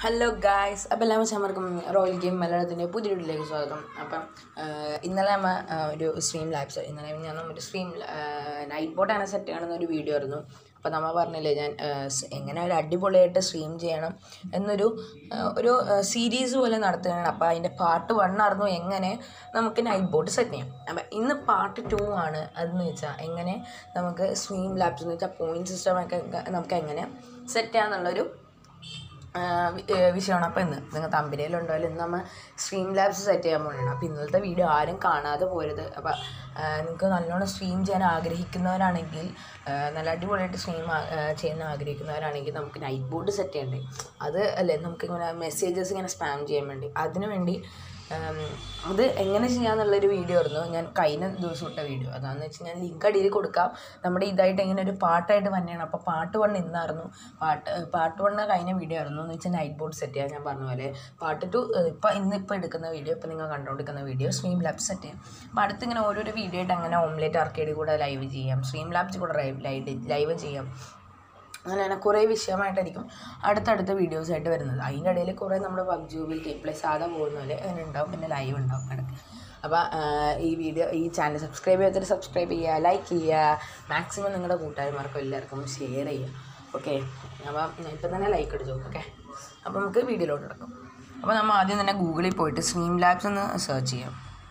hello guys അപ്പോൾ എല്ലാ മച്ചന്മാർക്കും royal game മലയാളത്തിൻ്റെ പുതിയ വീട്ടിലേക്ക് സ്വാഗതം അപ്പം ആഹ് ഇന്നലെ നമ്മ ആഹ് ഒരു സ്ട്രീം ലാബ്സ് ഇന്നലെ ഞാൻ ഒരു സ്ട്രീം നൈറ്റ് ബോട്ടാണ് സെറ്റ് ചെയ്യണമെന്ന ഒരു വീഡിയോ ആയിരുന്നു അപ്പോൾ നമ്മൾ പറഞ്ഞില്ലേ ഞാൻ ആഹ് സ് എങ്ങനെ ഒരു അടിപൊളിയായിട്ട് സ്ട്രീം ചെയ്യണം എന്നൊരു ആഹ് ഒരു സീരീസ് പോലെ നടത്തുകയാണ് അപ്പോൾ അതിൻ്റെ പാർട്ട് വൺ ആയിരുന്നു എങ്ങനെ നമുക്ക് നൈറ്റ് ബോട്ട് സെറ്റ് ചെയ്യാം അപ്പം ഇന്ന് പാർട്ട് ടു ആണ് അതെന്ന് വെച്ചാൽ എങ്ങനെ നമുക്ക് സ്ട്രീം ലാബ്സ് എന്ന് വെച്ചാൽ പോയിൻറ്റ് സിസ്റ്റമൊക്കെ നമുക്ക് എങ്ങനെ സെറ്റ് ചെയ്യാമെന്നുള്ളൊരു ആഹ് വി- ഏഹ് വിഷയമാണ് അപ്പോൾ ഇന്ന് നിങ്ങൾ തമ്പനിയിലുണ്ടായാലും ഇന്ന് നമ്മൾ സ്ട്രീം ലാബ്സ് സെറ്റ് ചെയ്യാൻ പോകുന്നുണ്ട് അപ്പോൾ ഇന്നലത്തെ വീഡിയോ ആരും കാണാതെ പോരുത് അപ്പോൾ നിങ്ങൾക്ക് നല്ലോണം സ്ട്രീം ചെയ്യാൻ ആഗ്രഹിക്കുന്നവരാണെങ്കിൽ ആഹ് നല്ല അടിപൊളിയായിട്ട് സ്ട്രീം ചെയ്യാൻ ആഗ്രഹിക്കുന്നവരാണെങ്കിൽ നമുക്ക് നൈറ്റ് ബോർഡ് സെറ്റ് ചെയ്യണ്ടേ അത് അല്ലേ നമുക്ക് ഇങ്ങനെ മെസ്സേജസ് ഇങ്ങനെ സ്പാം ചെയ്യാൻ വേണ്ടി അതിനു വേണ്ടി ഉം, അത് എങ്ങനെ ചെയ്യാന്നുള്ളൊരു വീഡിയോ ആയിരുന്നു ഞാൻ കഴിഞ്ഞ ദിവസം ഇട്ട വീഡിയോ അതാന്ന് വെച്ചാൽ ഞാൻ ലിങ്ക് അടിയിൽ കൊടുക്കാം നമ്മുടെ ഇതായിട്ട് ഇങ്ങനെ ഒരു പാട്ടായിട്ട് തന്നെയാണ് അപ്പോൾ പാട്ട് വൺ ഇന്നായിരുന്നു പാട്ട് പാട്ട് വണ്ണ് കഴിഞ്ഞ വീഡിയോ ആയിരുന്നു എന്ന് വെച്ചാൽ നൈറ്റ് ബോർഡ് സെറ്റ് ചെയ്യാൻ ഞാൻ പറഞ്ഞ പോലെ പാട്ട് ടു ഇപ്പോൾ ഇന്ന് ഇപ്പോൾ എടുക്കുന്ന വീഡിയോ ഇപ്പോൾ നിങ്ങൾ കണ്ടുകൊണ്ടിരിക്കുന്ന വീഡിയോ സ്ട്രീം ലാബ്സ് സെറ്റ് ചെയ്യാം അപ്പോൾ അടുത്ത് ഇങ്ങനെ ഓരോരോ വീഡിയോ ആയിട്ട് അങ്ങനെ ഓംലേറ്റ് ആർക്കേഡിൽ കൂടെ ലൈവ് ചെയ്യാം സ്ട്രീം ലാബ്സ് കൂടെ ലൈവ് ലൈവ് ചെയ്യാം അങ്ങനെ അങ്ങനെ കുറേ വിഷയമായിട്ടായിരിക്കും അടുത്തടുത്ത വീഡിയോസ് ആയിട്ട് വരുന്നത് അതിൻ്റെ ഇടയിൽ കുറേ നമ്മുടെ പബ്ജി മൊബൈൽ ഗെയിം പ്ലേ സാധാ പോകുന്ന പോലെ അങ്ങനെ ഉണ്ടാവും പിന്നെ ലൈവ് ഉണ്ടാവും ഇടയ്ക്ക് അപ്പോൾ ഈ വീഡിയോ ഈ ചാനൽ സബ്സ്ക്രൈബ് ചെയ്യാത്തവർ സബ്സ്ക്രൈബ് ചെയ്യുക ലൈക്ക് ചെയ്യുക മാക്സിമം നിങ്ങളുടെ കൂട്ടുകാരന്മാർക്കും എല്ലാവർക്കും ഷെയർ ചെയ്യുക ഓക്കെ അപ്പം ഇപ്പം തന്നെ ലൈക്ക് അടിച്ചു ഓക്കെ അപ്പോൾ നമുക്ക് വീഡിയോയിലോട്ട് കിടക്കും അപ്പോൾ നമ്മൾ ആദ്യം തന്നെ ഗൂഗിളിൽ പോയിട്ട് സ്ട്രീം ലാബ്സ് എന്ന് സെർച്ച് ചെയ്യാം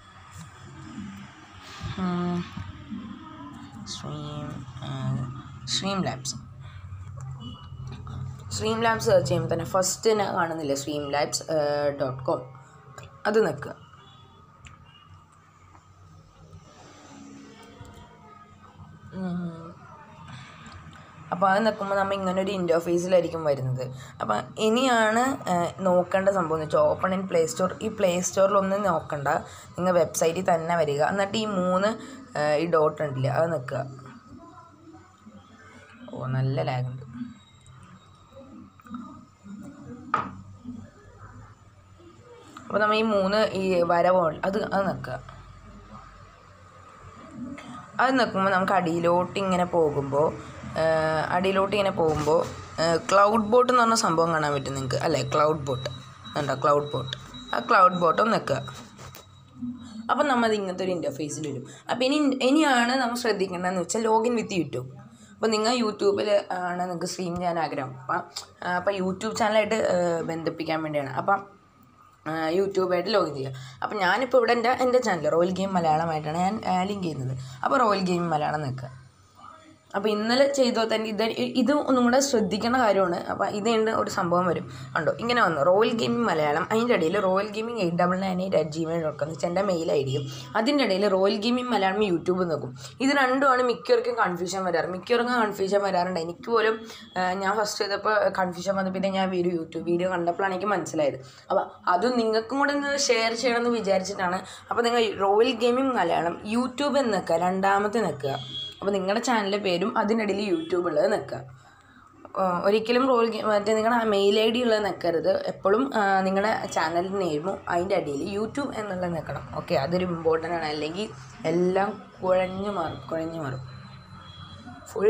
stream stream labs stream labs search ചെയ്യുമ്പോൾ തന്നെ ഫസ്റ്റ് തന്നെ കാണുന്നില്ല സ്ട്രീം ലാബ്സ് ഡോട്ട് കോം അത് നിൽക്കുക അപ്പോൾ അത് നിൽക്കുമ്പോൾ നമ്മൾ ഇങ്ങനെ ഒരു ഇൻ്റർഫേസിലായിരിക്കും വരുന്നത് അപ്പം ഇനിയാണ് ഏഹ്, നോക്കേണ്ട സംഭവം എന്ന് വെച്ചാൽ ഓപ്പൺ ഇൻ പ്ലേ സ്റ്റോർ ഈ പ്ലേ സ്റ്റോറിലൊന്നും നോക്കണ്ട നിങ്ങൾ വെബ്സൈറ്റിൽ തന്നെ വരിക എന്നിട്ട് ഈ മൂന്ന് ഏഹ്, ഈ ഡോട്ട് ഉണ്ടല്ലേ അത് നിൽക്കുക ഓ നല്ല ലാഗ് ഉണ്ട് അപ്പോൾ നമ്മൾ ഈ മൂന്ന് ഈ വരവോ അത് അത് നിൽക്കുക അത് നിൽക്കുമ്പോൾ നമുക്ക് അടിയിലോട്ട് ഇങ്ങനെ പോകുമ്പോൾ അടിയിലോട്ട് ഇങ്ങനെ പോകുമ്പോൾ ക്ലൗഡ് ബോട്ട് എന്ന് പറഞ്ഞ സംഭവം കാണാൻ പറ്റും നിങ്ങൾക്ക് അല്ലേ ക്ലൗഡ് ബോട്ട് ഉണ്ടോ ക്ലൗഡ് ബോട്ട് ആ ക്ലൗഡ് ബോട്ടും നിൽക്കുക അപ്പം നമ്മൾ അത് ഇങ്ങനത്തെ ഒരു ഇൻ്റർഫേസിൽ വരും അപ്പോൾ ഇനി ഇനിയാണ് നമ്മൾ ശ്രദ്ധിക്കേണ്ടതെന്ന് വെച്ചാൽ ലോഗിൻ വിത്ത് യൂട്യൂബ് അപ്പോൾ നിങ്ങൾ യൂട്യൂബിൽ ആണ് നിങ്ങൾക്ക് സ്ട്രീം ചെയ്യാൻ ആഗ്രഹം അപ്പം അപ്പോൾ യൂട്യൂബ് ചാനലായിട്ട് ബന്ധിപ്പിക്കാൻ വേണ്ടിയാണ് അപ്പം യൂട്യൂബായിട്ട് ലോഗിൻ ചെയ്യുക അപ്പോൾ ഞാനിപ്പോൾ ഇവിടെ എൻ്റെ എൻ്റെ ചാനൽ റോയൽ ഗെയിം മലയാളമായിട്ടാണ് ഞാൻ ലിങ്ക് ചെയ്യുന്നത് അപ്പോൾ റോയൽ ഗെയിം മലയാളം നിൽക്കുക അപ്പോൾ ഇന്നലെ ചെയ്തോ തന്നെ ഇത് ഇത് ഒന്നും കൂടെ ശ്രദ്ധിക്കേണ്ട കാര്യമാണ് അപ്പോൾ ഇതിൻ്റെ ഒരു സംഭവം വരും ഉണ്ടോ ഇങ്ങനെ വന്നു റോയൽ ഗെയിമിംഗ് മലയാളം അതിൻ്റെ ഇടയിൽ royal gaming eight double nine eight at Gmail dot com വെച്ചാൽ എൻ്റെ മെയിൽ ഐ ഡിയും അതിൻ്റെ ഇടയിൽ റോയൽ ഗെയിമിംഗ് മലയാളം യൂട്യൂബ് നോക്കും ഇത് രണ്ടുമാണ് മിക്കവർക്കും കൺഫ്യൂഷൻ വരാറ് മിക്കവർക്കും കൺഫ്യൂഷൻ വരാറുണ്ട് എനിക്ക് പോലും ആ, ഞാൻ ഫസ്റ്റ് ചെയ്തപ്പോൾ കൺഫ്യൂഷൻ വന്നു പിന്നെ ഞാൻ വീഡിയോ യൂട്യൂബ് വീഡിയോ കണ്ടപ്പോഴാണ് എനിക്ക് മനസ്സിലായത് അപ്പോൾ അത് നിങ്ങൾക്കും കൂടെ ഒന്ന് ഷെയർ ചെയ്യണമെന്ന് വിചാരിച്ചിട്ടാണ് അപ്പോൾ നിങ്ങൾ റോയൽ ഗെയിമിംഗ് മലയാളം യൂട്യൂബ് എന്ന് നിൽക്കുക രണ്ടാമത്തെ നിൽക്കുക അപ്പോൾ നിങ്ങളുടെ ചാനലിൻ്റെ പേരും അതിനിടയിൽ യൂട്യൂബ് ഉള്ളത് നിൽക്കുക ആഹ് ഒരിക്കലും റോൾ ഗെയിം മറ്റേ നിങ്ങളുടെ മെയിൽ ഐ ഡി ഉള്ളത് നിൽക്കരുത് എപ്പോഴും ആഹ് നിങ്ങളുടെ ചാനൽ നെയിമും അതിൻ്റെ അടിയിൽ യൂട്യൂബ് എന്നുള്ളത് നിൽക്കണം ഓക്കെ അതൊരു ഇമ്പോർട്ടൻ്റ് ആണ് അല്ലെങ്കിൽ എല്ലാം കുഴഞ്ഞു മാറും കുഴഞ്ഞു മാറും ഫുൾ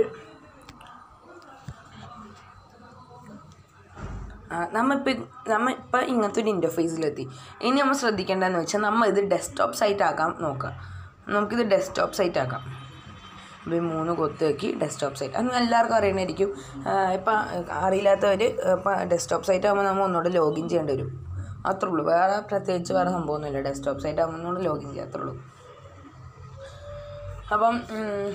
നമ്മളിപ്പോൾ നമ്മ ഇപ്പം ഇങ്ങനത്തെ ഒരു ഇൻ്റർഫേസിലെത്തി ഇനി നമ്മൾ ശ്രദ്ധിക്കേണ്ടതെന്ന് വെച്ചാൽ നമ്മൾ ഇത് ഡെസ്ക്ടോപ്പ് സൈറ്റ് ആക്കാം നോക്കാം നമുക്കിത് ഡെസ്ക്ടോപ്പ് സൈറ്റ് ആക്കാം അപ്പോൾ ഈ മൂന്ന് കൊത്ത് വെക്കി ഡെസ്ക്ടോപ്പ് സൈറ്റ് അത് എല്ലാവർക്കും അറിയണമായിരിക്കും ഇപ്പം അറിയില്ലാത്തവർ ഇപ്പം ഡെസ്ക്ടോപ്പ് സൈറ്റ് ആകുമ്പോൾ നമ്മൾ ഒന്നുകൂടെ ലോഗിൻ ചെയ്യേണ്ടി വരും അത്രേ ഉള്ളൂ വേറെ പ്രത്യേകിച്ച് വേറെ സംഭവമൊന്നുമില്ല ഡെസ്ക്ടോപ്പ് സൈറ്റ് ആകുമ്പോൾ ഒന്നുകൂടെ ലോഗിൻ ചെയ്യുക അത്രേ ഉള്ളൂ അപ്പം ഉം,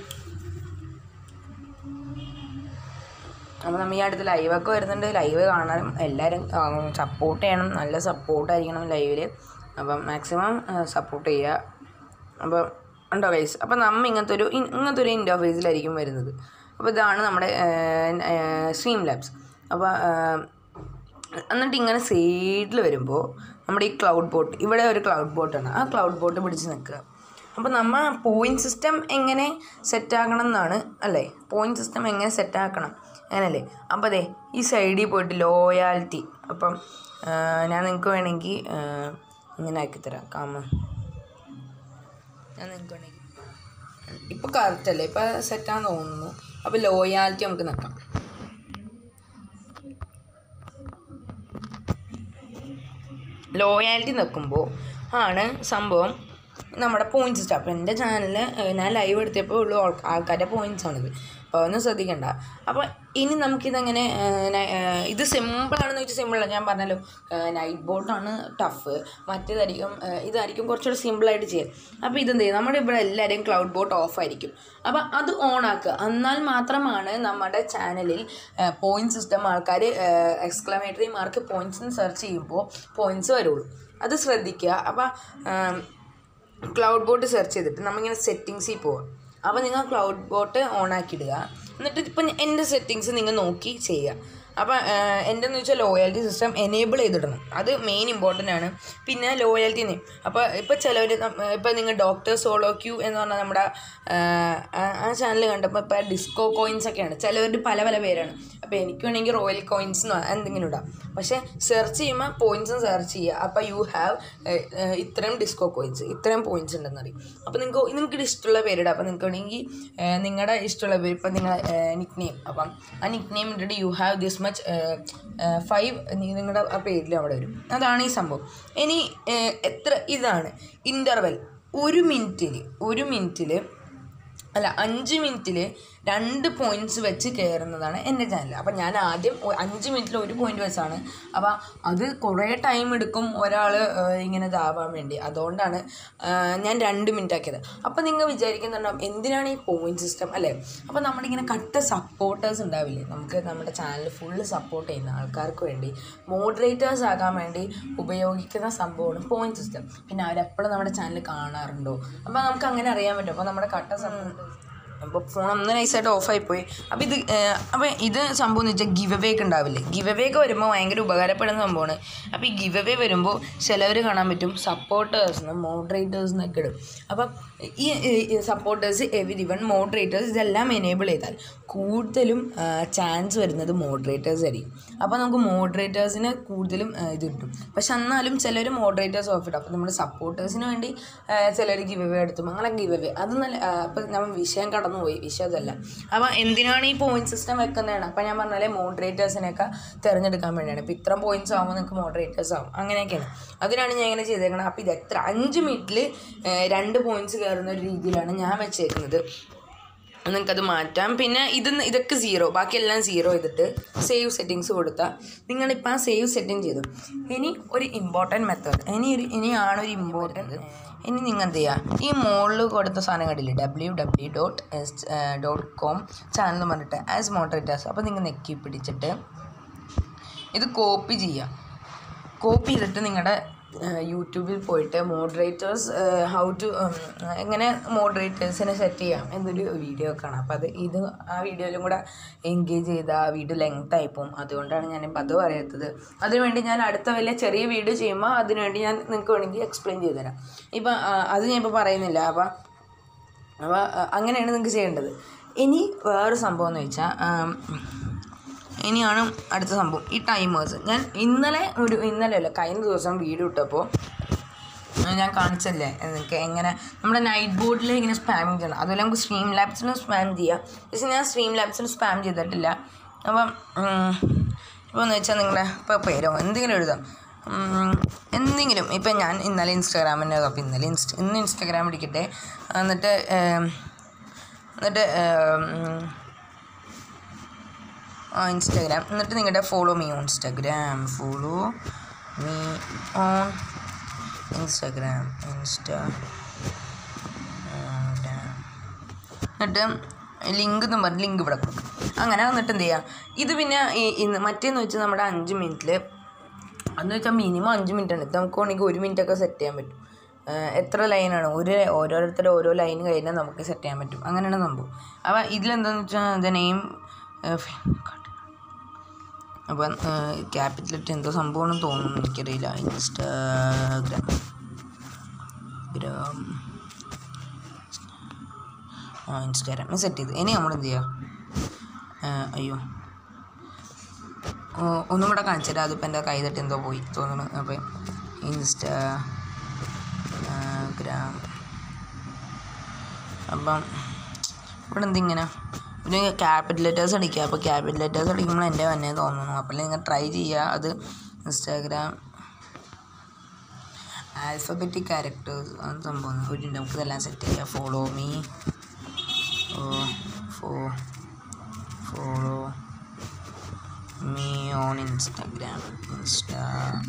അപ്പോൾ നമ്മൾ ഈ അടുത്ത് ലൈവൊക്കെ വരുന്നുണ്ട് ലൈവ് കാണാനും എല്ലാവരും സപ്പോർട്ട് ചെയ്യണം നല്ല സപ്പോർട്ടായിരിക്കണം ലൈവിൽ അപ്പം മാക്സിമം സപ്പോർട്ട് ചെയ്യുക അപ്പോൾ ഉണ്ടോ വൈസ് അപ്പോൾ നമ്മൾ ഇങ്ങനത്തെ ഒരു ഇ- ഇങ്ങനത്തെ ഒരു ഇൻ്റർഫേസിലായിരിക്കും വരുന്നത് അപ്പോൾ ഇതാണ് നമ്മുടെ സ്ട്രീം ലാബ്സ് അപ്പോൾ എന്നിട്ട് ഇങ്ങനെ സൈഡിൽ വരുമ്പോൾ നമ്മുടെ ഈ ക്ലൗഡ് ബോട്ട് ഇവിടെ ഒരു ക്ലൗഡ് ബോട്ടാണ് ആ ക്ലൗഡ് ബോട്ട് പിടിച്ച് നിൽക്കുക അപ്പോൾ നമ്മൾ പോയിൻറ്റ് സിസ്റ്റം എങ്ങനെ സെറ്റ് ആക്കണം എന്നാണ് അല്ലേ പോയിൻറ്റ് സിസ്റ്റം എങ്ങനെ സെറ്റ് ആക്കണം അങ്ങനല്ലേ അപ്പോൾ അതെ ഈ സൈഡിൽ പോയിട്ട് ലോയാലിറ്റി അപ്പം ആ, ഞാൻ നിങ്ങൾക്ക് വേണമെങ്കിൽ ആ, ഇങ്ങനെ ആക്കിത്തരാം കാമ ഞാൻ നിങ്ങൾക്ക് വേണമെങ്കിൽ ഇപ്പോൾ കറക്റ്റ് അല്ലേ ഇപ്പോൾ സെറ്റാന്ന് തോന്നുന്നു അപ്പോൾ ലോയാലിറ്റി നമുക്ക് നിൽക്കാം ലോയാലിറ്റി നിൽക്കുമ്പോൾ ആണ് സംഭവം നമ്മുടെ പോയിൻറ്റ്സ് ഇഷ്ടം അപ്പോൾ എൻ്റെ ചാനലിൽ ഞാൻ ലൈവ് എടുത്തപ്പോൾ ഉള്ളൂ ആൾ- ആൾക്കാരുടെ പോയിൻറ്റ്സ് ആണിത് അപ്പോൾ ഒന്നും ശ്രദ്ധിക്കണ്ട അപ്പോൾ ഇനി നമുക്കിതെങ്ങനെ ഏഹ്, ന- ഏഹ്, ഇത് സിമ്പിളാണെന്ന് വെച്ചാൽ സിമ്പിളാണ് ഞാൻ പറഞ്ഞല്ലോ നൈറ്റ് ബോട്ടാണ് ടഫ് മറ്റേതായിരിക്കും ഏഹ്, ഇതായിരിക്കും കുറച്ചുകൂടെ സിമ്പിളായിട്ട് ചെയ്യാൻ അപ്പോൾ ഇതെന്ത് ചെയ്യും നമ്മുടെ ഇവിടെ എല്ലാവരും ക്ലൗഡ് ബോട്ട് ഓഫ് ആയിരിക്കും അപ്പോൾ അത് ഓൺ ആക്കുക എന്നാൽ മാത്രമാണ് നമ്മുടെ ചാനലിൽ പോയിന്റ് സിസ്റ്റം ആൾക്കാർ എക്സ്ക്ലമേറ്ററി മാർക്ക് പോയിന്റ്സ് സെർച്ച് ചെയ്യുമ്പോൾ പോയിന്റ്സ് വരുള്ളൂ അത് ശ്രദ്ധിക്കുക അപ്പോൾ ക്ലൗഡ് ബോട്ട് സെർച്ച് ചെയ്തിട്ട് നമ്മളിങ്ങനെ സെറ്റിങ്സിൽ പോവുക അപ്പോൾ നിങ്ങൾ ക്ലൗഡ് ബോട്ട് ഓൺ ആക്കിയിടുക എന്നിട്ട് ഇപ്പം എൻ്റെ സെറ്റിങ്സ് നിങ്ങൾ നോക്കി ചെയ്യുക അപ്പോൾ എൻ്റെ എന്ന് വെച്ചാൽ ലോയാലിറ്റി സിസ്റ്റം എനേബിൾ ചെയ്തിടണം അത് മെയിൻ ഇമ്പോർട്ടൻ്റ് ആണ് പിന്നെ ലോയാലിറ്റി നെയിം അപ്പോൾ ഇപ്പോൾ ചിലവർ ഇപ്പോൾ നിങ്ങൾ ഡോക്ടർ സോളോ ക്യൂ എന്ന് പറഞ്ഞാൽ നമ്മുടെ ആ, ആ- ആ ചാനൽ കണ്ടപ്പോൾ ഇപ്പോൾ ഡിസ്കോ കോയിൻസ് ഒക്കെയാണ് ചിലവരുടെ പല പല പേരാണ് അപ്പോൾ എനിക്ക് വേണമെങ്കിൽ റോയൽ കോയിൻസ് എന്ന് എന്തെങ്കിലും ഇടാം പക്ഷേ സെർച്ച് ചെയ്യുമ്പോൾ പോയിൻറ്റ്സും സെർച്ച് ചെയ്യുക അപ്പോൾ യു ഹാവ് ഇത്രയും ഡിസ്കോ കോയിൻസ് ഇത്രയും പോയിൻറ്റ്സ് ഉണ്ടെന്ന് അറിയും അപ്പോൾ നിങ്ങൾക്ക് നിങ്ങൾക്ക് ഇഷ്ടമുള്ള പേരിടാം അപ്പോൾ നിങ്ങൾക്ക് വേണമെങ്കിൽ നിങ്ങളുടെ ഇഷ്ടമുള്ള പേര് ഇപ്പം നിങ്ങൾ നിക് നെയിം അപ്പം ആ നിക് നെയിം ഇട്ടിട്ട് you have this much five നിങ്ങളുടെ ആ പേരിൽ അവിടെ വരും അതാണ് ഈ സംഭവം ഇനി ഏഹ്, എത്ര ഇതാണ് ഇൻ്റർവെൽ ഒരു മിനിറ്റിൽ ഒരു മിനിറ്റിൽ അല്ല അഞ്ച് മിനിറ്റിൽ രണ്ട് പോയിൻറ്റ്സ് വെച്ച് കയറുന്നതാണ് എൻ്റെ ചാനൽ അപ്പം ഞാൻ ആദ്യം ഒ- അഞ്ച് മിനിറ്റിൽ ഒരു പോയിന്റ് വെച്ചാണ് അപ്പോൾ അത് കുറേ ടൈം എടുക്കും ഒരാൾ ഇങ്ങനെ ഇതാവാൻ വേണ്ടി അതുകൊണ്ടാണ് ആ, ഞാൻ രണ്ട് മിനിറ്റ് ആക്കിയത് അപ്പോൾ നിങ്ങൾ വിചാരിക്കുന്നുണ്ടാവും എന്തിനാണ് ഈ പോയിന്റ് സിസ്റ്റം അല്ലേ അപ്പോൾ നമ്മളിങ്ങനെ കട്ട സപ്പോർട്ടേഴ്സ് ഉണ്ടാവില്ലേ നമുക്ക് നമ്മുടെ ചാനൽ ഫുള്ള് സപ്പോർട്ട് ചെയ്യുന്ന ആൾക്കാർക്ക് വേണ്ടി മോഡറേറ്റേഴ്സ് ആകാൻ വേണ്ടി ഉപയോഗിക്കുന്ന സംഭവമാണ് പോയിന്റ് സിസ്റ്റം പിന്നെ അവരെപ്പോഴും നമ്മുടെ ചാനൽ കാണാറുണ്ടോ അപ്പോൾ നമുക്ക് അങ്ങനെ അറിയാൻ പറ്റും അപ്പോൾ നമ്മുടെ കട്ട സപ്പോർട്ട് അപ്പോൾ ഫോൺ ഒന്ന് നൈസായിട്ട് ഓഫായി പോയി അപ്പോൾ ഇത് അപ്പോൾ ഇത് സംഭവം എന്ന് വെച്ചാൽ ഗിവ് അവേ ഒക്കെ ഉണ്ടാവില്ലേ ഗിവ് അവേ ഒക്കെ വരുമ്പോൾ ഭയങ്കര ഉപകാരപ്പെടുന്ന സംഭവമാണ് അപ്പോൾ ഈ ഗിവ് അവേ വരുമ്പോൾ ചിലവർ കാണാൻ പറ്റും സപ്പോർട്ടേഴ്സ് മോഡറേറ്റേഴ്സ് എന്നൊക്കെ ഇടും അപ്പം ഈ സപ്പോർട്ടേഴ്സ് എവരി വൺ മോഡറേറ്റേഴ്സ് ഇതെല്ലാം എനേബിൾ ചെയ്താൽ കൂടുതലും ചാൻസ് വരുന്നത് മോഡറേറ്റേഴ്സ് ആയിരിക്കും അപ്പോൾ നമുക്ക് മോഡറേറ്റേഴ്സിന് കൂടുതലും ആ, ഇത് കിട്ടും പക്ഷെ എന്നാലും ചിലർ മോഡറേറ്റേഴ്സ് ഓഫ് ഇടും അപ്പോൾ നമ്മൾ സപ്പോർട്ടേഴ്സിന് വേണ്ടി ചിലർ ഗിവ് അവേ എടുത്തു അങ്ങനെ ഗിവ് അവേ അത് നല്ല അപ്പോൾ നമ്മൾ വിഷയം കടന്നുപോയി വിഷയം അതല്ല അപ്പോൾ എന്തിനാണ് ഈ പോയിന്റ് സിസ്റ്റം വെക്കുന്നതാണ് അപ്പോൾ ഞാൻ പറഞ്ഞാലേ മോഡറേറ്റേഴ്സിനെയൊക്കെ തിരഞ്ഞെടുക്കാൻ വേണ്ടിയാണ് ഇപ്പോൾ ഇത്ര പോയിന്റ്സ് ആകുമ്പോൾ നിങ്ങൾക്ക് മോഡറേറ്റേഴ്സ് ആവും അങ്ങനെയൊക്കെയാണ് അതിനാണ് ഞാൻ ഇങ്ങനെ ചെയ്തേക്കുന്നത് അപ്പോൾ ഇത് എത്ര അഞ്ച് മിനിറ്റിൽ രണ്ട് പോയിന്റ്സ് കയറുന്ന ഒരു രീതിയിലാണ് ഞാൻ വെച്ചേക്കുന്നത് നിങ്ങൾക്കത് മാറ്റാം പിന്നെ ഇത് ഇതൊക്കെ സീറോ ബാക്കിയെല്ലാം സീറോ ചെയ്തിട്ട് സേവ് സെറ്റിങ്സ് കൊടുത്താൽ നിങ്ങളിപ്പോൾ ആ സേവ് സെറ്റിംഗ് ചെയ്തു ഇനി ഒരു ഇമ്പോർട്ടൻറ്റ് മെത്തേഡ് ഇനി ഒരു ഇനിയാണ് ഒരു ഇമ്പോർട്ടൻറ്റ് ഇനി നിങ്ങൾ എന്ത് ചെയ്യുക ഈ മുകളിൽ കൊടുത്ത സാധനം കണ്ടില്ലേ W W dot S dot com channel എന്ന് പറഞ്ഞിട്ട് ആസ് മോഡറേറ്റേഴ്സ് അപ്പോൾ നിങ്ങൾ നെക്കി പിടിച്ചിട്ട് ഇത് കോപ്പി ചെയ്യുക കോപ്പി ചെയ്തിട്ട് നിങ്ങളുടെ യൂട്യൂബിൽ പോയിട്ട് മോഡറേറ്റേഴ്സ് ഹൗ ടു എങ്ങനെ മോഡറേറ്റേഴ്സിനെ സെറ്റ് ചെയ്യാം എന്നൊരു വീഡിയോ കാണാം അപ്പോൾ അത് ഇത് ആ വീഡിയോയിലും കൂടെ എൻഗേജ് ചെയ്ത ആ വീഡിയോ ലെങ്ത് ആയിപ്പോവും അതുകൊണ്ടാണ് ഞാനിപ്പോൾ അത് പറയാത്തത് അതിനുവേണ്ടി ഞാൻ അടുത്ത വലിയ ചെറിയ വീഡിയോ ചെയ്യുമ്പോൾ അതിനുവേണ്ടി ഞാൻ നിങ്ങൾക്ക് വേണമെങ്കിൽ എക്സ്പ്ലെയിൻ ചെയ്തു തരാം ഇപ്പം അത് ഞാൻ ഇപ്പോൾ പറയുന്നില്ല അപ്പം അപ്പോൾ അങ്ങനെയാണ് നിങ്ങൾക്ക് ചെയ്യേണ്ടത് ഇനി വേറെ സംഭവം എന്ന് വെച്ചാൽ ഇനിയാണ് അടുത്ത സംഭവം ഈ ടൈമേഴ്സ് ഞാൻ ഇന്നലെ ഒരു ഇന്നലെ അല്ല കഴിഞ്ഞ ദിവസം വീഡിയോ ഇട്ടപ്പോൾ ഞാൻ കാണിച്ചല്ലേ നിങ്ങൾക്ക് എങ്ങനെ നമ്മുടെ നൈറ്റ് ബോർഡിൽ ഇങ്ങനെ സ്പാമിങ് ചെയ്യണം അതുപോലെ നമുക്ക് സ്ട്രീം ലാബ്സിലും സ്പാം ചെയ്യാം പക്ഷേ ഞാൻ സ്ട്രീം ലാബ്സിൽ സ്പാം ചെയ്തിട്ടില്ല അപ്പം ഇപ്പോൾ എന്ന് വെച്ചാൽ നിങ്ങളുടെ ഇപ്പോൾ പേരോ എന്തെങ്കിലും എഴുതാം ഉം, എന്തെങ്കിലും ഇപ്പം ഞാൻ ഇന്നലെ ഇൻസ്റ്റാഗ്രാമിൻ്റെ അപ്പോൾ ഇന്നലെ ഇൻസ്റ്റ ഇന്ന് ഇൻസ്റ്റാഗ്രാം എടുക്കട്ടെ എന്നിട്ട് ഏം, എന്നിട്ട് ഏം, ആ ഇൻസ്റ്റാഗ്രാം എന്നിട്ട് നിങ്ങളുടെ follow me on Instagram follow me on Instagram insta എന്നിട്ട് ലിങ്ക് എന്ന് പറഞ്ഞ് ലിങ്ക് ഇവിടെ കൊടുക്കും അങ്ങനെ എന്നിട്ട് എന്ത് ചെയ്യുക ഇത് പിന്നെ ഈ ഇന്ന് മറ്റേന്ന് വെച്ചാൽ നമ്മുടെ അഞ്ച് മിനിറ്റിൽ അതെന്ന് വെച്ചാൽ മിനിമം അഞ്ച് മിനിറ്റ് ആണ് ഇത് നമുക്ക് വേണമെങ്കിൽ ഒരു മിനിറ്റ് ഒക്കെ സെറ്റ് ചെയ്യാൻ പറ്റും ഏഹ് എത്ര ലൈനാണ് ഒരു ഓരോരുത്തരുടെ ഓരോ ലൈൻ കഴിഞ്ഞാൽ നമുക്ക് സെറ്റ് ചെയ്യാൻ പറ്റും അങ്ങനെയാണ് സംഭവം അപ്പോൾ ഇതിലെന്താണെന്ന് വെച്ചാൽ ദ നെയിം അപ്പം ക്യാപിറ്റലിട്ട് എന്തോ സംഭവമാണെന്ന് തോന്നുന്നു എനിക്കറിയില്ല ഇൻസ്റ്റാഗ്രാം ഗ്രാം ആ ഇൻസ്റ്റാഗ്രാം സെറ്റ് ചെയ്ത് ഇനി നമ്മൾ എന്ത് ചെയ്യുക അയ്യോ ഓ, ഒന്നും കൂടെ കാണിച്ചു തരാം അതിപ്പോൾ എൻ്റെ കൈ തട്ടി എന്തോ പോയി തോന്നുന്നു അപ്പം ഇൻസ്റ്റാ ഗ്രാം അപ്പം ഇവിടെ എന്തിങ്ങനെ പിന്നെ ക്യാപിറ്റൽ ലെറ്റേഴ്സ് അടിക്കുക അപ്പോൾ ക്യാപിറ്റൽ ലെറ്റേഴ്സ് അടിക്കുമ്പോൾ എൻ്റെ തന്നെ തോന്നുന്നു അപ്പോൾ നിങ്ങൾ ട്രൈ ചെയ്യുക അത് ഇൻസ്റ്റാഗ്രാം ആൽഫബറ്റിക് ക്യാരക്ടേഴ്സ് അത് സംഭവം ഒരു മിനിറ്റ് നമുക്ക് ഇതെല്ലാം സെറ്റ് ചെയ്യാം ഫോളോ മീ ഓ ഫോ follow me on Instagram insta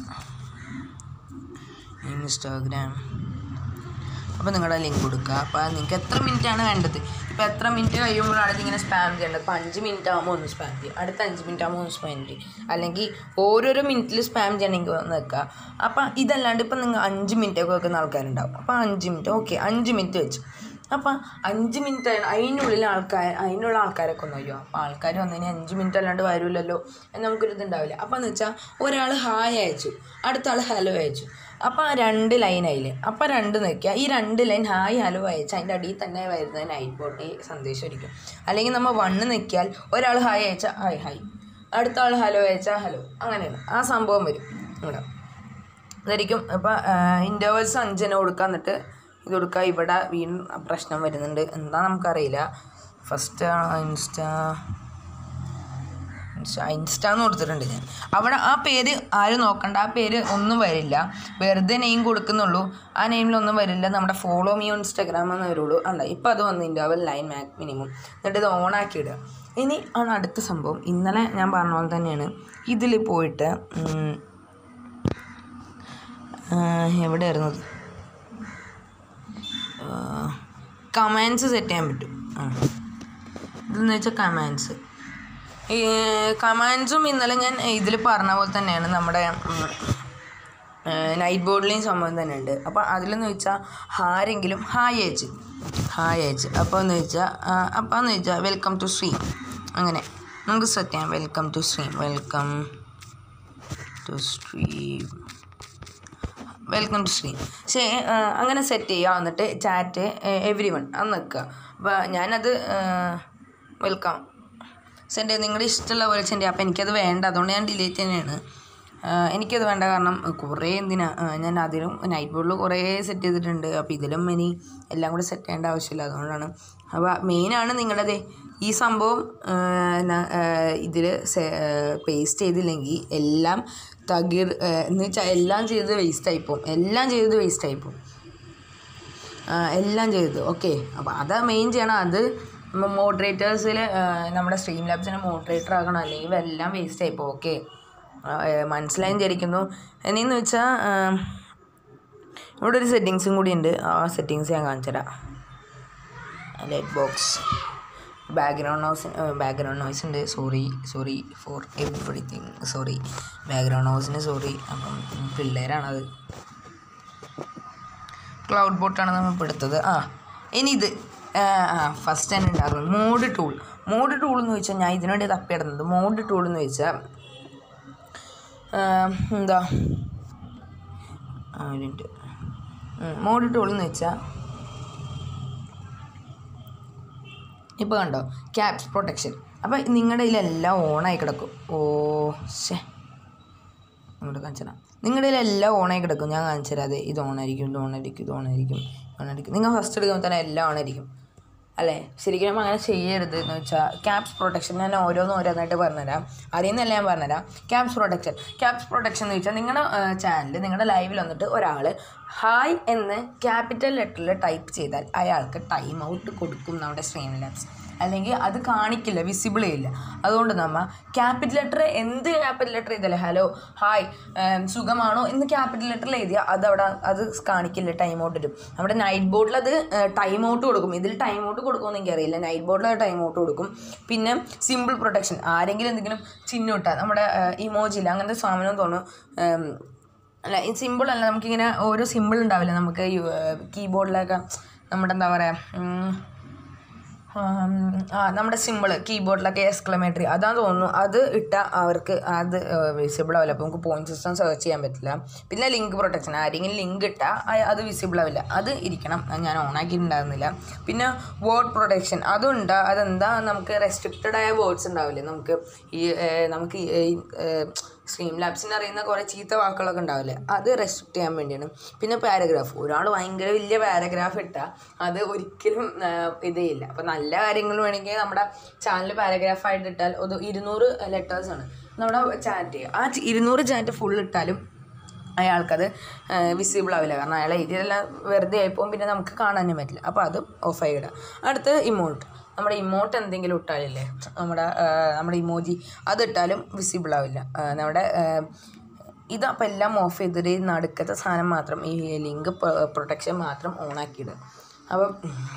Instagram അപ്പോൾ നിങ്ങളുടെ ലിങ്ക് കൊടുക്കുക അപ്പോൾ നിങ്ങൾക്ക് എത്ര മിനിറ്റ് ആണ് വേണ്ടത് ഇപ്പോൾ എത്ര മിനിറ്റ് കഴിയുമ്പോഴാണ് ഇതിങ്ങനെ സ്പാം ചെയ്യേണ്ടത് ഇപ്പോൾ അഞ്ച് മിനിറ്റ് ആകുമ്പോൾ ഒന്ന് സ്പാം ചെയ്യും അടുത്ത അഞ്ച് മിനിറ്റ് ആകുമ്പോൾ ഒന്ന് സ്പാം ചെയ്യും അല്ലെങ്കിൽ ഓരോരോ മിനിറ്റിൽ സ്പാം ചെയ്യണമെങ്കിൽ വന്ന് വെക്കുക അപ്പോൾ ഇതല്ലാണ്ട് ഇപ്പം നിങ്ങൾ അഞ്ച് മിനിറ്റൊക്കെ വെക്കുന്ന ആൾക്കാരുണ്ടാവും അപ്പോൾ അഞ്ച് മിനിറ്റ് ഓക്കെ അഞ്ച് മിനിറ്റ് വെച്ച് അപ്പം അഞ്ച് മിനിറ്റ് അതിനുള്ളിൽ ആൾക്കാർ അതിനുള്ള ആൾക്കാരൊക്കെ ഒന്ന് അയ്യോ അപ്പോൾ ആൾക്കാർ വന്നതിന് അഞ്ച് മിനിറ്റ് അല്ലാണ്ട് വരില്ലല്ലോ എന്ന് നമുക്കൊരു ഇതുണ്ടാവില്ല അപ്പം എന്ന് വെച്ചാൽ ഒരാൾ ഹായ് അയച്ചു അടുത്ത ആൾ ഹലോ അയച്ചു അപ്പോൾ ആ രണ്ട് ലൈൻ ആയില്ലേ അപ്പോൾ രണ്ട് നിൽക്കുക ഈ രണ്ട് ലൈൻ ഹായ് ഹലോ അയച്ച് അതിൻ്റെ അടിയിൽ തന്നെ വരുന്നത് നൈറ്റ് ബോട്ടിൽ സന്ദേശം ആയിരിക്കും അല്ലെങ്കിൽ നമ്മൾ വണ്ണ് നിൽക്കിയാൽ ഒരാൾ ഹായ് അയച്ചാൽ ഹായ് ഹായ് അടുത്ത ആൾ ഹലോ അയച്ചാൽ ഹലോ അങ്ങനെയാണ് ആ സംഭവം വരും ഇവിടെ ഇതായിരിക്കും ഇപ്പം ഇൻ്റർവൽസ് അഞ്ചിന് കൊടുക്കുക എന്നിട്ട് ഇത് കൊടുക്കുക ഇവിടെ വീണ്ടും പ്രശ്നം വരുന്നുണ്ട് എന്താ നമുക്കറിയില്ല ഫസ്റ്റ് ഇൻസ്റ്റാ ഇൻസ്റ്റാ ഇൻസ്റ്റ എന്ന് കൊടുത്തിട്ടുണ്ട് ഞാൻ അവിടെ ആ പേര് ആരും നോക്കണ്ട ആ പേര് ഒന്നും വരില്ല വെറുതെ നെയിം കൊടുക്കുന്നുള്ളൂ ആ നെയിമിലൊന്നും വരില്ല നമ്മുടെ ഫോളോ മീ ഇൻസ്റ്റാഗ്രാം എന്ന് വരുള്ളൂ അല്ല ഇപ്പം അത് വന്നിട്ടുണ്ട് അവൻ ലൈൻ മാക് മിനിമം എന്നിട്ട് ഇത് ഓണാക്കി ഇടുക ഇനി ആണ് അടുത്ത സംഭവം ഇന്നലെ ഞാൻ പറഞ്ഞ പോലെ തന്നെയാണ് ഇതിൽ പോയിട്ട് ഉം, എവിടെയായിരുന്നു അത് കമാൻഡ്സ് സെറ്റ് ചെയ്യാൻ പറ്റും ആ ഇതെന്ന് വെച്ചാൽ കമാൻഡ്സ് ഈ കമാൻഡ്സും ഇന്നലെ ഞാൻ ഇതിൽ പറഞ്ഞ പോലെ തന്നെയാണ് നമ്മുടെ നൈറ്റ് ബോർഡിലെയും സംഭവം തന്നെ ഉണ്ട് അപ്പോൾ അതിലെന്ന് വെച്ചാൽ ആരെങ്കിലും ഹായ് അയച്ച് ഹായ് അയച്ച് അപ്പോൾ എന്ന് വെച്ചാൽ അപ്പോൾ എന്ന് വെച്ചാൽ വെൽക്കം ടു സ്ട്രീം അങ്ങനെ നമുക്ക് സെറ്റ് ചെയ്യാം welcome to stream welcome to stream welcome to screen പക്ഷേ ആ, അങ്ങനെ സെറ്റ് ചെയ്യുക എന്നിട്ട് ചാറ്റ് എവരി വൺ അന്ന് നിൽക്കുക അപ്പോൾ ഞാനത് വെൽക്കം സെൻഡ് നിങ്ങളുടെ ഇഷ്ടമുള്ള പോലെ സെൻഡ് ചെയ്യുക അപ്പോൾ എനിക്കത് വേണ്ട അതുകൊണ്ട് ഞാൻ ഡിലീറ്റ് തന്നെയാണ് ആ, എനിക്കത് വേണ്ട കാരണം കുറേ എന്തിനാ ആ, ഞാൻ അതിലും നൈറ്റ് ബോർഡിൽ കുറേ സെറ്റ് ചെയ്തിട്ടുണ്ട് അപ്പോൾ ഇതിലും ഇനി എല്ലാം കൂടെ സെറ്റ് ചെയ്യേണ്ട ആവശ്യമില്ല അതുകൊണ്ടാണ് അപ്പോൾ മെയിനാണ് നിങ്ങളുടേത് ഈ സംഭവം ഇതിൽ പേസ്റ്റ് ചെയ്തില്ലെങ്കിൽ എല്ലാം തകിർ എന്ന് വെച്ചാൽ എല്ലാം ചെയ്തത് വേസ്റ്റ് ആയിപ്പോവും എല്ലാം ചെയ്തത് വേസ്റ്റ് ആയിപ്പോവും ആ, എല്ലാം ചെയ്തത് ഓക്കെ അപ്പോൾ അതാ മെയിൻ ചെയ്യണം അത് മോഡറേറ്റേഴ്സിൽ നമ്മുടെ സ്ട്രീം ലാബ്സിനെ മോഡറേറ്റർ ആക്കണം അല്ലെങ്കിൽ എല്ലാം വേസ്റ്റ് ആയിപ്പോവും ഓക്കെ മനസ്സിലായി വിചാരിക്കുന്നു എന്നു വെച്ചാൽ ഇവിടെ ഒരു സെറ്റിങ്സും കൂടി ഉണ്ട് ആ സെറ്റിങ്സ് ഞാൻ കാണിച്ചു തരാം light box background noise background noise ഉണ്ട് sorry sorry for everything sorry background നോയ്സിന് സോറി അപ്പം പിള്ളേരാണത് ക്ലൗഡ് ബോട്ടാണ് നമ്മൾ ഇപ്പോൾ എടുത്തത് ആ ഇനി ഇത് ആ ഫസ്റ്റ് തന്നെ ഉണ്ടാകുന്നത് മോഡ് ടൂൾ മോഡ് ടൂൾ എന്ന് വെച്ചാൽ ഞാൻ ഇതിനുവേണ്ടി തപ്പിയിടുന്നത് മോഡ് ടൂൾ എന്ന് വെച്ചാൽ എന്താ ആ ഒരു മിനിറ്റ് മോഡ് ടൂൾ എന്ന് വെച്ചാൽ ഇപ്പോൾ കണ്ടോ ക്യാപ്സ് പ്രൊട്ടക്ഷൻ അപ്പോൾ നിങ്ങളുടെ ഇതിലെല്ലാം ഓണായി കിടക്കും ഓ ശേ ഇങ്ങോട്ട് കാണിച്ചു തരാം നിങ്ങളുടെ ഇതിലെല്ലാം ഓണായി കിടക്കും ഞാൻ കാണിച്ചു തരാം അതെ ഇത് ഓണായിരിക്കും ഇത് ഓണായിരിക്കും ഇത് ഓണായിരിക്കും ഓണായിരിക്കും നിങ്ങൾ ഫസ്റ്റ് എടുക്കുമ്പോൾ തന്നെ എല്ലാം ഓണായിരിക്കും അല്ലേ ശരിക്കും അങ്ങനെ ചെയ്യരുത് എന്ന് വെച്ചാൽ ക്യാപ്സ് പ്രൊട്ടക്ഷൻ ഞാൻ ഓരോന്നും ഓരോന്നായിട്ട് പറഞ്ഞുതരാം അറിയുന്നല്ല ഞാൻ പറഞ്ഞുതരാം ക്യാപ്സ് പ്രൊട്ടക്ഷൻ ക്യാപ്സ് പ്രൊട്ടക്ഷൻ എന്ന് വെച്ചാൽ നിങ്ങളുടെ ചാനൽ നിങ്ങളുടെ ലൈവിൽ വന്നിട്ട് ഒരാൾ ഹായ് എന്ന് ക്യാപിറ്റൽ ലെറ്ററിൽ ടൈപ്പ് ചെയ്താൽ അയാൾക്ക് ടൈം ഔട്ട് കൊടുക്കും നമ്മുടെ സ്ട്രീം ലാബ്സ് അല്ലെങ്കിൽ അത് കാണിക്കില്ല വിസിബിൾ ചെയ്യില്ല അതുകൊണ്ട് നമ്മ ക്യാപിറ്റൽ ലെറ്റർ എന്ത് ക്യാപിറ്റൽ ലെറ്റർ ചെയ്താലേ ഹലോ ഹായ് ഏം, സുഖമാണോ എന്ന് ക്യാപിറ്റൽ ലെറ്ററിൽ എഴുതിയാൽ അത് അവിടെ അത് കാണിക്കില്ല ടൈം ഔട്ട് ഇടും നമ്മുടെ നൈറ്റ് ബോർഡിൽ അത് ടൈം ഔട്ട് കൊടുക്കും ഇതിൽ ടൈം ഔട്ട് കൊടുക്കുമെന്ന് എനിക്കറിയില്ല നൈറ്റ് ബോർഡിൽ അത് ടൈം ഔട്ട് കൊടുക്കും പിന്നെ സിമ്പിൾ പ്രൊട്ടക്ഷൻ ആരെങ്കിലും എന്തെങ്കിലും ചിഹ്നം ഇട്ടാൽ നമ്മുടെ ഇമോജില്ല അങ്ങനത്തെ സാധനം തോന്നും ഏം, അല്ല ഈ സിമ്പിൾ അല്ല നമുക്കിങ്ങനെ ഓരോ സിമ്പിൾ ഉണ്ടാവില്ല നമുക്ക് കീബോർഡിലൊക്കെ നമ്മുടെ എന്താ പറയുക ഉം, ആ നമ്മുടെ സിമ്പിൾ കീബോർഡിലൊക്കെ എക്സ്ക്ലമേറ്ററി അതാന്ന് തോന്നുന്നു അത് ഇട്ട അവർക്ക് അത് വിസിബിൾ ആവില്ല അപ്പോൾ നമുക്ക് പോയിന്റ് സിസ്റ്റം സെർച്ച് ചെയ്യാൻ പറ്റില്ല പിന്നെ ലിങ്ക് പ്രൊട്ടക്ഷൻ ആരെങ്കിലും ലിങ്ക് ഇട്ടാൽ അത് വിസിബിൾ ആവില്ല അത് ഇരിക്കണം അത് ഞാൻ ഓണാക്കിയിട്ടുണ്ടായിരുന്നില്ല പിന്നെ വേർഡ് പ്രൊട്ടക്ഷൻ അതുണ്ട് അതെന്താ നമുക്ക് റെസ്ട്രിക്റ്റഡ് ആയ വേർഡ്സ് ഉണ്ടാവില്ലേ നമുക്ക് ഈ ഏർ, നമുക്ക് ഈ സ്ട്രീം ലാബ്സിന് അറിയുന്ന കുറേ ചീത്ത വാക്കുകളൊക്കെ ഉണ്ടാവില്ലേ അത് റെസ്ട്രിക്റ്റ് ചെയ്യാൻ വേണ്ടിയാണ് പിന്നെ പാരഗ്രാഫ് ഒരാൾ ഭയങ്കര വലിയ പാരഗ്രാഫ് ഇട്ടാൽ അത് ഒരിക്കലും ആ, ഇതേ ഇല്ല അപ്പോൾ നല്ല കാര്യങ്ങൾ വേണമെങ്കിൽ നമ്മുടെ ചാനൽ പാരഗ്രാഫ് ആയിട്ട് ഇട്ടാൽ ഒരു ഇരുന്നൂറ് ലെറ്റേഴ്സാണ് നമ്മുടെ ചാറ്റ് ആ ചി- ഇരുന്നൂറ് ചാറ്റ് ഫുൾ ഇട്ടാലും അയാൾക്കത് വിസിബിൾ ആവില്ല കാരണം അയാളെ എഴുതിയതെല്ലാം വെറുതെ ആയിപ്പോകും പിന്നെ നമുക്ക് കാണാനും പറ്റില്ല അപ്പോൾ അത് ഓഫായി ഇടുക അടുത്ത് ഇമോട്ട് നമ്മുടെ ഇമോട്ട് എന്തെങ്കിലും ഇട്ടാലില്ലേ നമ്മുടെ ആ, നമ്മുടെ ഇമോജി അതിട്ടാലും വിസിബിൾ ആവില്ല ആ, നമ്മുടെ ഇതപ്പോൾ എല്ലാം ഓഫ് ചെയ്തിട്ട് ഈ നടുക്കത്തെ സാധനം മാത്രം ഈ ലിങ്ക് പ്രൊട്ടക്ഷൻ മാത്രം ഓണാക്കിയിടുക അപ്പം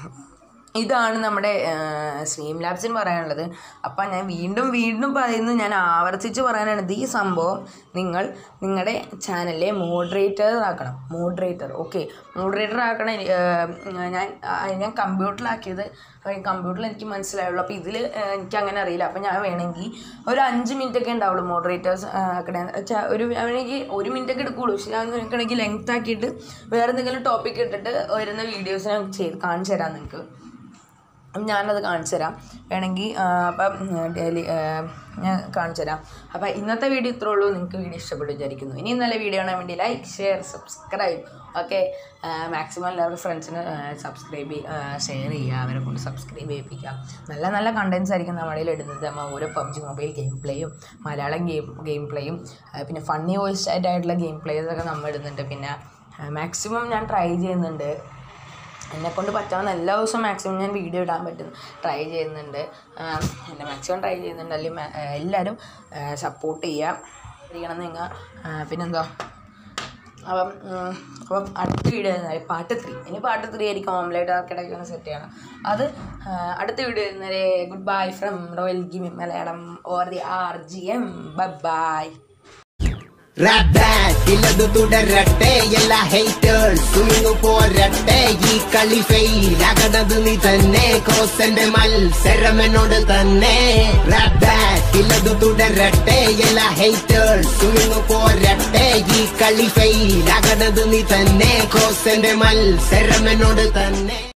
ഇതാണ് നമ്മുടെ സ്ട്രീം ലാബ്സിന് പറയാനുള്ളത് അപ്പം ഞാൻ വീണ്ടും വീണ്ടും പറയുന്നു ഞാൻ ആവർത്തിച്ച് പറയാനാണ് ഈ സംഭവം നിങ്ങൾ നിങ്ങളുടെ ചാനലിലെ മോഡറേറ്റർ ആക്കണം മോഡറേറ്റർ ഓക്കെ മോഡറേറ്റർ ആക്കണം ഏർ, ഞാൻ ആ, ഞാൻ കമ്പ്യൂട്ടറിലാക്കിയത് കമ്പ്യൂട്ടറിൽ എനിക്ക് മനസ്സിലായുള്ളൂ അപ്പോൾ ഇതിൽ എനിക്ക് അങ്ങനെ അറിയില്ല അപ്പോൾ ഞാൻ വേണമെങ്കിൽ ഒരു അഞ്ച് മിനിറ്റ് ഒക്കെ ഉണ്ടാവുള്ളൂ മോഡറേറ്റേഴ്സ് ആക്കണേ വെച്ചാൽ ഒരു വേണമെങ്കിൽ ഒരു മിനിറ്റ് ഒക്കെ എടുക്കുള്ളൂ പക്ഷേ ഞാൻ നിൽക്കണമെങ്കിൽ ലെങ്ത് ആക്കിയിട്ട് വേറെ എന്തെങ്കിലും ടോപ്പിക് ഇട്ടിട്ട് വരുന്ന വീഡിയോസ് ഞാൻ ചെയ്ത് കാണിച്ചു തരാം നിങ്ങൾക്ക് അപ്പം ഞാനത് കാണിച്ചു തരാം വേണമെങ്കിൽ ആ, അപ്പം ഡെയിലി ഞാൻ കാണിച്ചു തരാം അപ്പം ഇന്നത്തെ വീഡിയോ ഇത്രേ ഉള്ളൂ നിങ്ങൾക്ക് വീഡിയോ ഇഷ്ടപ്പെട്ടു വിചാരിക്കുന്നു ഇനിയും നല്ല വീഡിയോ കാണാൻ വേണ്ടി like share subscribe okay maximum എല്ലാവരുടെ ഫ്രണ്ട്സിന് സബ്സ്ക്രൈബ് ഷെയർ ചെയ്യുക അവരെ കൊണ്ട് സബ്സ്ക്രൈബ് ചെയ്യിപ്പിക്കുക നല്ല നല്ല കണ്ടൻസ് ആയിരിക്കും നമ്മുടെ കയ്യിൽ ഇടുന്നത് നമ്മൾ ഓരോ പബ്ജി മൊബൈൽ ഗെയിം പ്ലേയും മലയാളം ഗെയിം ഗെയിം പ്ലേയും പിന്നെ ഫണ്ണി വോയിസ് ആയിട്ടുള്ള ഗെയിം പ്ലേസ് ഒക്കെ നമ്മൾ ഇടുന്നുണ്ട് പിന്നെ മാക്സിമം ഞാൻ ട്രൈ ചെയ്യുന്നുണ്ട് എന്നെ കൊണ്ട് പറ്റാവുന്ന എല്ലാ ദിവസവും മാക്സിമം ഞാൻ വീഡിയോ ഇടാൻ പറ്റും ട്രൈ ചെയ്യുന്നുണ്ട് ആഹ് എൻ്റെ മാക്സിമം ട്രൈ ചെയ്യുന്നുണ്ട് അല്ലെങ്കിൽ മാ- ആഹ് എല്ലാവരും സപ്പോർട്ട് ചെയ്യുക ചെയ്യണം നിങ്ങൾ പിന്നെന്താ അപ്പം ഉം, അപ്പം അടുത്ത വീഡിയോ പാട്ട് ത്രീ ഇനി പാട്ട് ത്രീ ആയിരിക്കും ഓംലേറ്റ് ആർക്കിടയ്ക്ക് ഒന്ന് സെറ്റ് ചെയ്യണം അത് ആഹ് അടുത്ത വീഡിയോ വരുന്നവരെ goodbye from royal gaming Malayalam or the R G M bye റാപ്പ് ബാറ്റ് ഇല്ലത് തുടരട്ടെ എല്ലാ ഹേറ്റേഴ്സും പോരട്ടെ ഈ കളി ഫെയിലാകണത് നീ തന്നെ ക്രോസന്റെ മത്സരം എന്നോട് തന്നെ റാപ്പ് ബാറ്റ് ഇല്ലത് തുടരട്ടെ എല്ലാ ഹേറ്റേഴ്സും പോരട്ടെ ഈ കളി ഫെയിലാകണത് നീ തന്നെ ക്രോസന്റെ മത്സരം എന്നോട് തന്നെ